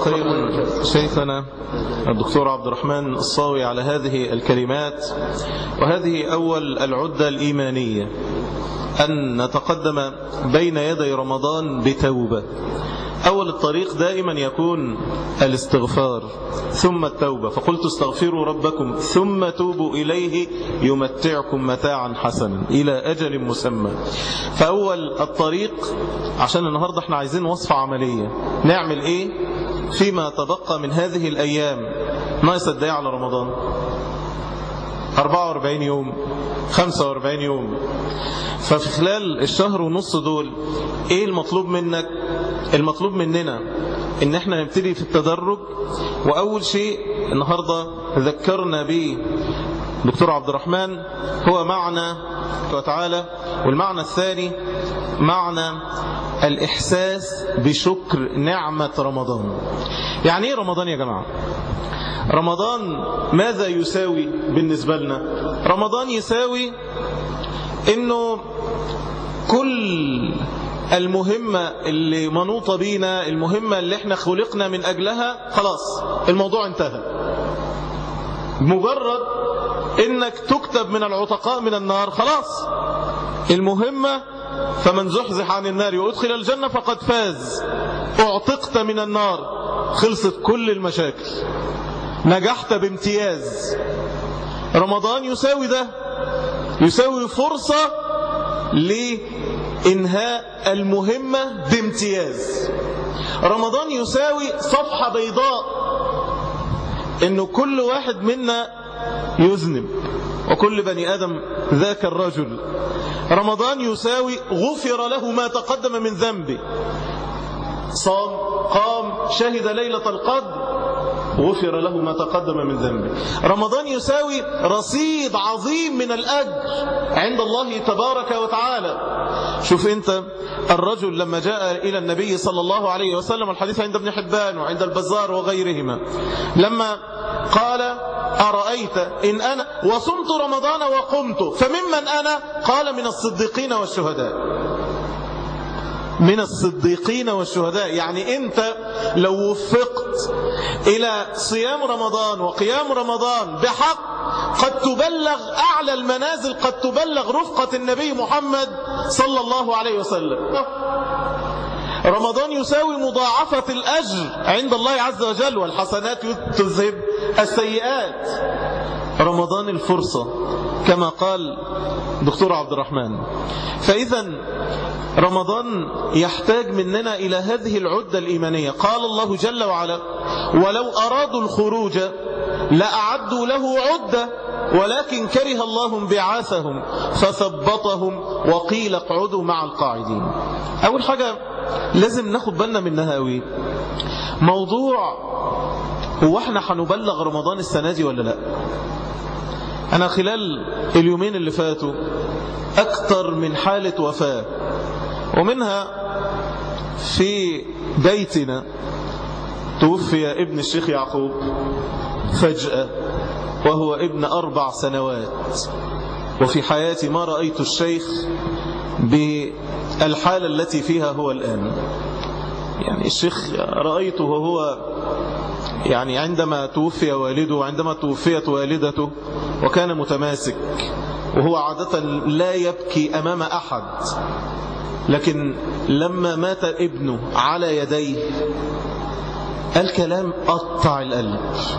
خيرا شيخنا الدكتور عبد الرحمن الصاوي على هذه الكلمات وهذه أول العدة الإيمانية أن نتقدم بين يدي رمضان بتوبة أول الطريق دائما يكون الاستغفار ثم التوبة فقلت استغفروا ربكم ثم توبوا إليه يمتعكم متاعا حسنا إلى أجل مسمى فأول الطريق عشان النهاردة احنا عايزين وصفة عملية نعمل ايه فيما تبقى من هذه الأيام ناقص قد ايه على رمضان 44 يوم 45 يوم ففي خلال الشهر ونص دول ايه المطلوب منك المطلوب مننا ان احنا نبتدي في التدرج واول شيء النهاردة ذكرنا به دكتور عبد الرحمن هو معنى وتعالى والمعنى الثاني معنى الإحساس بشكر نعمة رمضان يعني ايه رمضان يا جماعة رمضان ماذا يساوي بالنسبة لنا رمضان يساوي انه كل المهمة اللي منوطة بينا المهمة اللي احنا خلقنا من اجلها خلاص الموضوع انتهى مجرد انك تكتب من العتقاء من النار خلاص المهمة فمن زحزح عن النار وادخل الجنة فقد فاز اعتقت من النار خلصت كل المشاكل نجحت بامتياز رمضان يساوي ده يساوي فرصة لإنهاء المهمة بامتياز رمضان يساوي صفحة بيضاء انه كل واحد منا يذنب وكل بني آدم ذاك الرجل رمضان يساوي غفر له ما تقدم من ذنبه صام قام شهد ليلة القدر غفر له ما تقدم من ذنبه رمضان يساوي رصيد عظيم من الأجر عند الله تبارك وتعالى شوف انت الرجل لما جاء إلى النبي صلى الله عليه وسلم الحديث عند ابن حبان وعند البزار وغيرهما لما قال أرأيت إن أنا وصمت رمضان وقمت فممن أنا قال من الصديقين والشهداء من الصديقين والشهداء يعني أنت لو وفقت إلى صيام رمضان وقيام رمضان بحق قد تبلغ أعلى المنازل قد تبلغ رفقة النبي محمد صلى الله عليه وسلم رمضان يساوي مضاعفة الأجر عند الله عز وجل والحسنات تذهب السيئات رمضان الفرصة كما قال دكتور عبد الرحمن فإذا رمضان يحتاج مننا إلى هذه العدة الإيمانية قال الله جل وعلا ولو أرادوا الخروج لأعدوا له عدة ولكن كره الله بعاثهم فثبطهم وقيل اقعدوا مع القاعدين أول حاجة لازم ناخد بالنا من نهاوي موضوع هو احنا هنبلغ رمضان السنة دي ولا لا أنا خلال اليومين اللي فاتوا أكثر من حالة وفاة ومنها في بيتنا توفي ابن الشيخ يعقوب فجأة وهو ابن أربع سنوات وفي حياتي ما رأيت الشيخ بالحالة التي فيها هو الآن يعني الشيخ رأيته وهو يعني عندما توفي والده وعندما توفيت والدته وكان متماسك وهو عادة لا يبكي أمام أحد لكن لما مات ابنه على يديه الكلام قطع القلب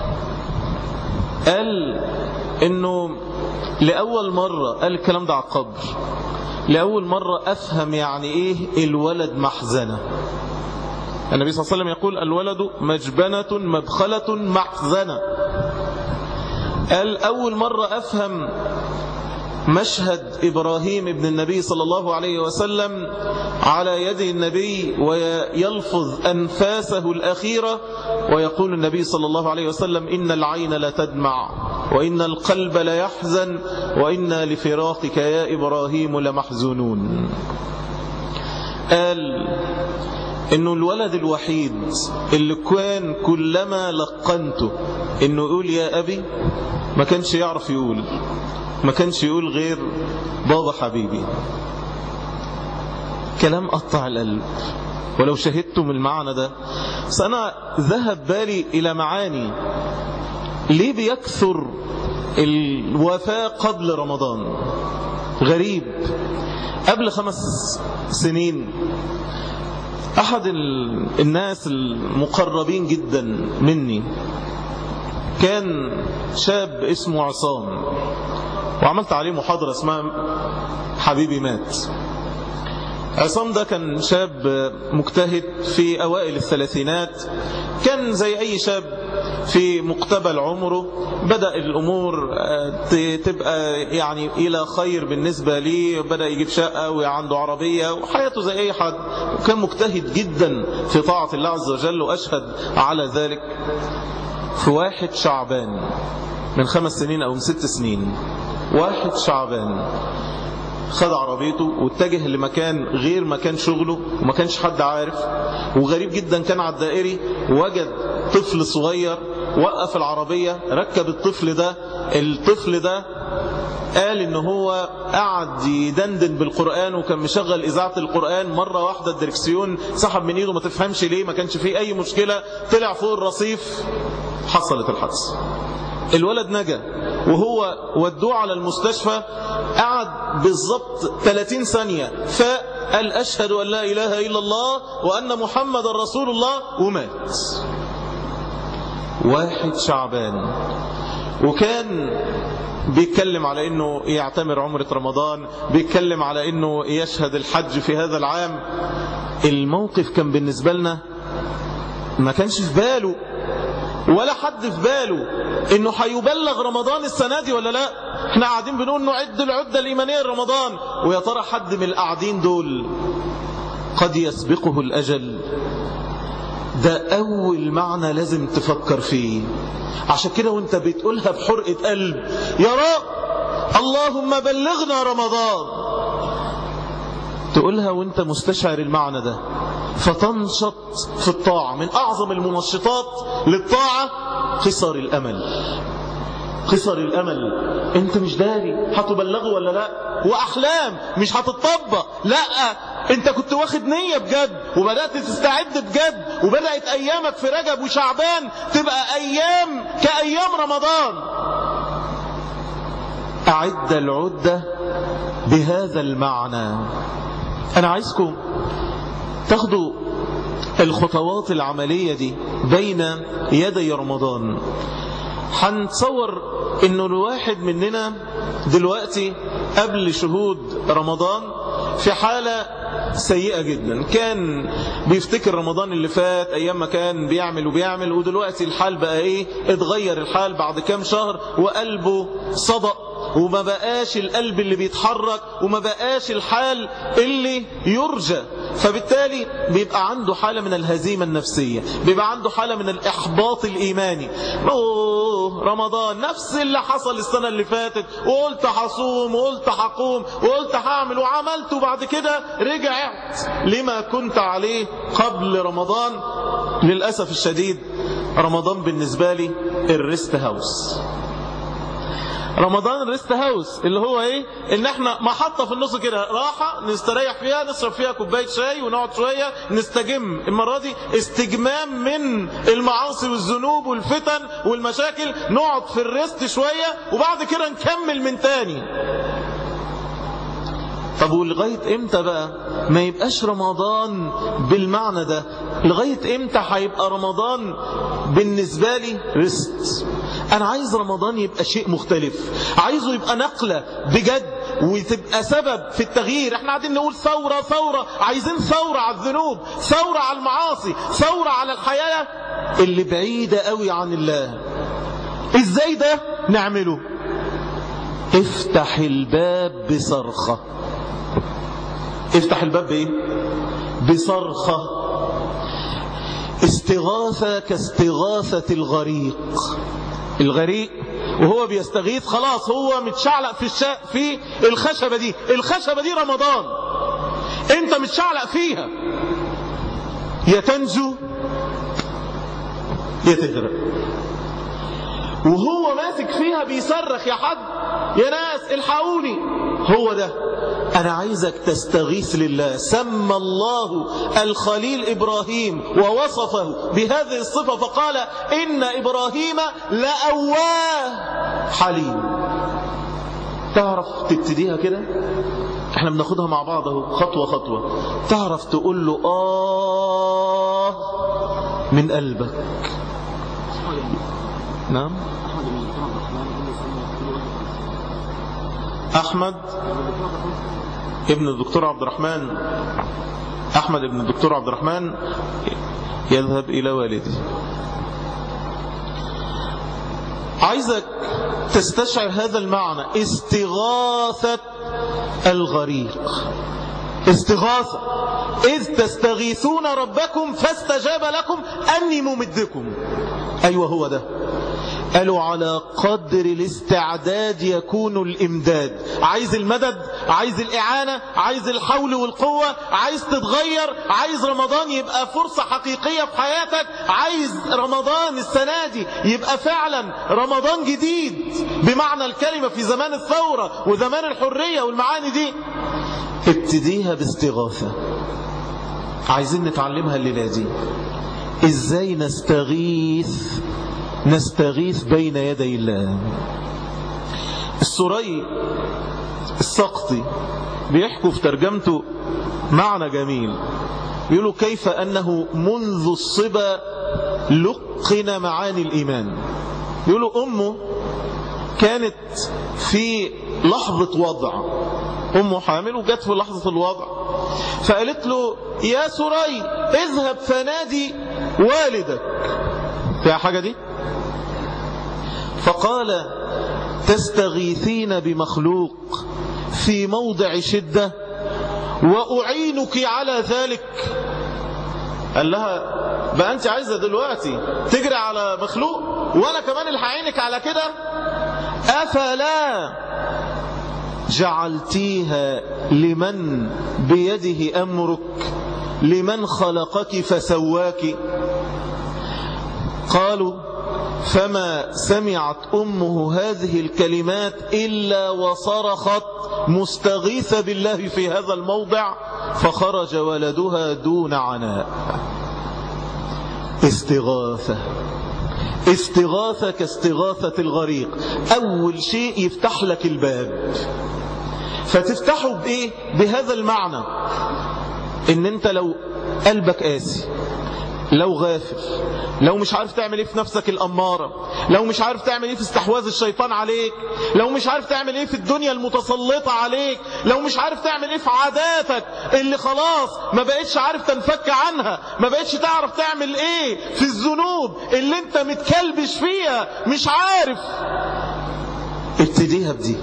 قال انه لأول مرة قال الكلام ده على القبر لأول مرة أفهم يعني إيه الولد محزنة النبي صلى الله عليه وسلم يقول الولد مجبنة مدخلة محزنة قال أول مرة أفهم مشهد إبراهيم ابن النبي صلى الله عليه وسلم على يد النبي ويلفظ أنفاسه الأخيرة ويقول النبي صلى الله عليه وسلم إن العين لا تدمع وإن القلب لا يحزن وإنا لفراقك يا إبراهيم لمحزونون قال انه الولد الوحيد اللي كان كلما لقنته انه يقول يا ابي ما كانش يعرف يقول ما كانش يقول غير بابا حبيبي كلام قطع القلب ولو شهدتم المعنى ده بس أنا ذهب بالي إلى معاني ليه بيكثر الوفاة قبل رمضان غريب قبل خمس سنين أحد الناس المقربين جدا مني كان شاب اسمه عصام وعملت عليه محاضرة اسمها حبيبي مات عصام ده كان شاب مجتهد في أوائل الثلاثينات كان زي أي شاب في مقتبل عمره بدأ الأمور تبقى يعني إلى خير بالنسبة لي بدأ يجيب شقة وعنده عربية وحياته زي أي حد وكان مجتهد جدا في طاعة الله عز وجل وأشهد على ذلك في واحد شعبان من خمس سنين أو من ست سنين واحد شعبان خد عربيته واتجه لمكان غير مكان شغله وما كانش حد عارف وغريب جدا كان على الدائري وجد طفل صغير وقف العربية ركب الطفل ده الطفل ده قال ان هو قعد يدندن بالقرآن وكان مشغل اذاعة القرآن مرة واحدة الدركسيون سحب من ايده ما تفهمش ليه ما كانش فيه اي مشكلة طلع فوق الرصيف حصلت الحادثة الولد نجا وهو ودوه على المستشفى قعد بالضبط 30 ثانية فقال أشهد أن لا إله إلا الله وأن محمد رسول الله ومات واحد شعبان وكان بيتكلم على انه يعتمر عمرة رمضان بيتكلم على انه يشهد الحج في هذا العام الموقف كان بالنسبة لنا ما كانش في باله ولا حد في باله انه هيبلغ رمضان السنة دي ولا لا احنا قاعدين بنقول نعد العدة الإيمانية لرمضان ويا ترى حد من القاعدين دول قد يسبقه الأجل ده أول معنى لازم تفكر فيه عشان كده وانت بتقولها بحرقة قلب يا رب اللهم بلغنا رمضان تقولها وانت مستشعر المعنى ده فتنشط في الطاعة من أعظم المنشطات للطاعة قصر الأمل قصر الأمل انت مش داري هتبلغه ولا لا وأحلام مش هتطبق لا انت كنت واخد نية بجد وبدأت تستعد بجد وبدأت أيامك في رجب وشعبان تبقى أيام كأيام رمضان أعد العدة بهذا المعنى أنا عايزكم تاخدوا الخطوات العملية دي بين يدي رمضان هنتصور انه الواحد مننا دلوقتي قبل شهود رمضان في حالة سيئة جدا كان بيفتكر رمضان اللي فات ايام ما كان بيعمل وبيعمل ودلوقتي الحال بقى ايه اتغير الحال بعد كام شهر وقلبه صدق وما بقاش القلب اللي بيتحرك وما بقاش الحال اللي يرجى فبالتالي بيبقى عنده حالة من الهزيمة النفسية بيبقى عنده حالة من الإحباط الإيماني أوه رمضان نفس اللي حصل السنة اللي فاتت وقلت هصوم وقلت هقوم وقلت هعمل وعملت وبعد كده رجعت لما كنت عليه قبل رمضان للأسف الشديد رمضان بالنسبة لي الريست هاوس رمضان الريست هاوس اللي هو ايه ان احنا محطة في النص كده راحة نستريح فيها نشرب فيها كوباية شاي ونقعد شوية نستجم المرة دي استجمام من المعاصي والذنوب والفتن والمشاكل نقعد في الريست شوية وبعد كده نكمل من تاني طب ولغاية امتى بقى ما يبقاش رمضان بالمعنى ده لغاية امتى هيبقى رمضان بالنسبة لي ريست انا عايز رمضان يبقى شيء مختلف عايزه يبقى نقلة بجد وتبقى سبب في التغيير احنا قاعدين نقول ثورة ثورة عايزين ثورة على الذنوب ثورة على المعاصي ثورة على الحياة اللي بعيدة قوي عن الله ازاي ده نعمله افتح الباب بصرخة افتح الباب بايه بصرخة استغاثة كاستغاثة الغريق الغريق وهو بيستغيث خلاص هو متشعلق في الشا... في الخشبة دي الخشبة دي رمضان انت متشعلق فيها يا تنجو يا تغرق وهو ماسك فيها بيصرخ يا حد يا ناس الحقوني هو ده أنا عايزك تستغيث لله سمى الله الخليل إبراهيم ووصفه بهذه الصفة فقال إن إبراهيم لأواه حليم تعرف تبتديها كده احنا بناخدها مع بعض اهو خطوة خطوة تعرف تقول له آه من قلبك نعم أحمد ابن الدكتور عبد الرحمن أحمد ابن الدكتور عبد الرحمن يذهب إلى والده عايزك تستشعر هذا المعنى استغاثة الغريق استغاثة إذ تستغيثون ربكم فاستجاب لكم أني ممدكم أيوة هو ده قالوا على قدر الاستعداد يكون الإمداد عايز المدد عايز الإعانة عايز الحول والقوة عايز تتغير عايز رمضان يبقى فرصة حقيقية في حياتك عايز رمضان السنة دي يبقى فعلا رمضان جديد بمعنى الكلمة في زمان الثورة وزمان الحرية والمعاني دي ابتديها باستغاثة عايزين نتعلمها الليلة دي ازاي نستغيث نستغيث بين يدي الله السري السقطي بيحكوا في ترجمته معنى جميل بيقولوا كيف أنه منذ الصبا لقن معاني الإيمان بيقولوا أمه كانت في لحظة وضع أمه حامل وجت في لحظة الوضع فقالت له يا سري اذهب فنادي والدك فيها حاجة دي فقال تستغيثين بمخلوق في موضع شدة وأعينك على ذلك قال لها بقى أنت عايزة دلوقتي تجري على مخلوق وأنا كمان اللي هعينك على كده أفلا جعلتيها لمن بيده أمرك لمن خلقك فسواك قالوا فما سمعت أمه هذه الكلمات إلا وصرخت مستغيثة بالله في هذا الموضع فخرج ولدها دون عناء استغاثة استغاثة كاستغاثة الغريق أول شيء يفتح لك الباب فتفتحه بإيه؟ بهذا المعنى إن أنت لو قلبك قاسي لو غافل لو مش عارف تعمل ايه في نفسك الأمارة لو مش عارف تعمل ايه في استحواذ الشيطان عليك لو مش عارف تعمل ايه في الدنيا المتسلطة عليك لو مش عارف تعمل ايه في عاداتك اللي خلاص ما بقتش عارف تنفك عنها ما بقتش تعرف تعمل ايه في الذنوب اللي انت متكلبش فيها مش عارف ابتديها بدي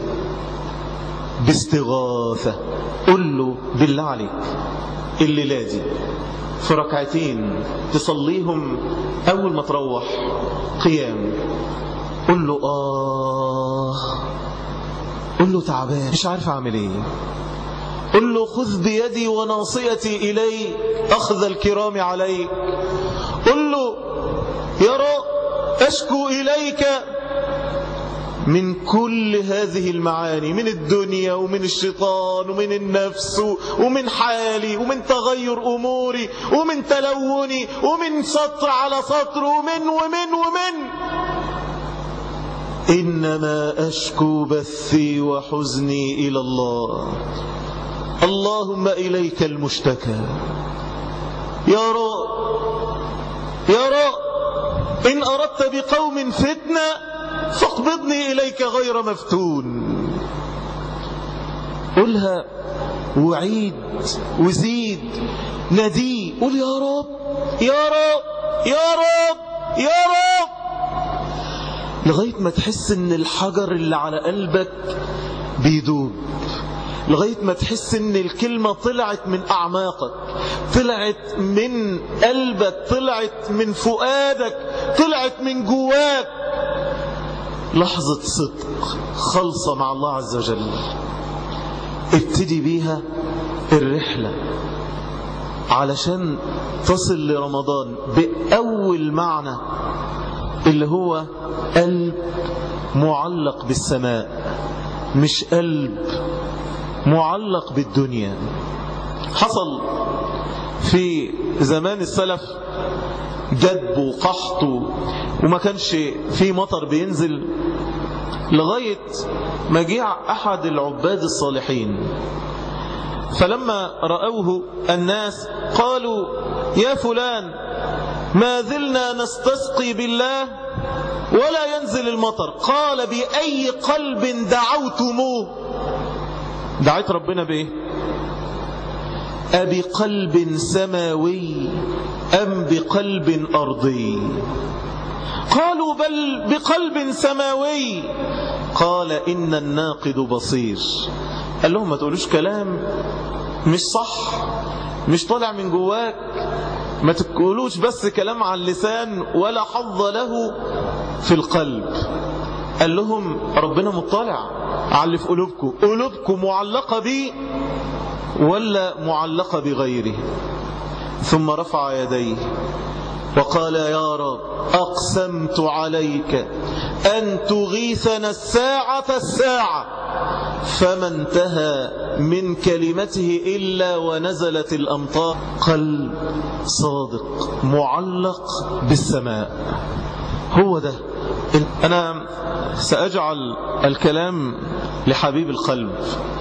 باستغاثة قل له بالله عليك الليلة دي في ركعتين تصليهم أول ما تروح قيام قل له آه قل له تعبان مش عارف أعمل إيه قل له خذ بيدي وناصيتي إلي أخذ الكرام عليك قل له يا رب أشكو إليك من كل هذه المعاني من الدنيا ومن الشيطان ومن النفس ومن حالي ومن تغير أموري ومن تلوني ومن سطر على سطر ومن ومن ومن إنما أشكو بثي وحزني إلى الله اللهم إليك المشتكى يا رب يا رب إن أردت بقوم فتنة فاقبضني إليك غير مفتون قلها وعيد وزيد ندي قل يا رب يا رب يا رب يا رب لغاية ما تحس ان الحجر اللي على قلبك بيدوب لغاية ما تحس ان الكلمة طلعت من أعماقك طلعت من قلبك طلعت من فؤادك طلعت من جواك لحظة صدق خلصة مع الله عز وجل ابتدي بيها الرحلة علشان تصل لرمضان بأول معنى اللي هو قلب معلق بالسماء مش قلب معلق بالدنيا حصل في زمان السلف جدب وقحط وما كانش في مطر بينزل لغاية مجيع أحد العباد الصالحين فلما رأوه الناس قالوا يا فلان ما زلنا نستسقي بالله ولا ينزل المطر قال بأي قلب دعوتموه دعيت ربنا بإيه أبي قلب سماوي أم بقلب أرضي قالوا بل بقلب سماوي قال إن الناقد بصير قال لهم ما تقولوش كلام مش صح مش طالع من جواك ما تقولوش بس كلام على اللسان ولا حظ له في القلب قال لهم ربنا مطلع على اللي في قلوبكم قلوبكم معلقة بي ولا معلقة بغيره ثم رفع يديه وقال يا رب أقسمت عليك أن تغيثنا الساعة الساعة فما انتهى من كلمته إلا ونزلت الأمطار قلب صادق معلق بالسماء هو ده أنا سأجعل الكلام لحبيب القلب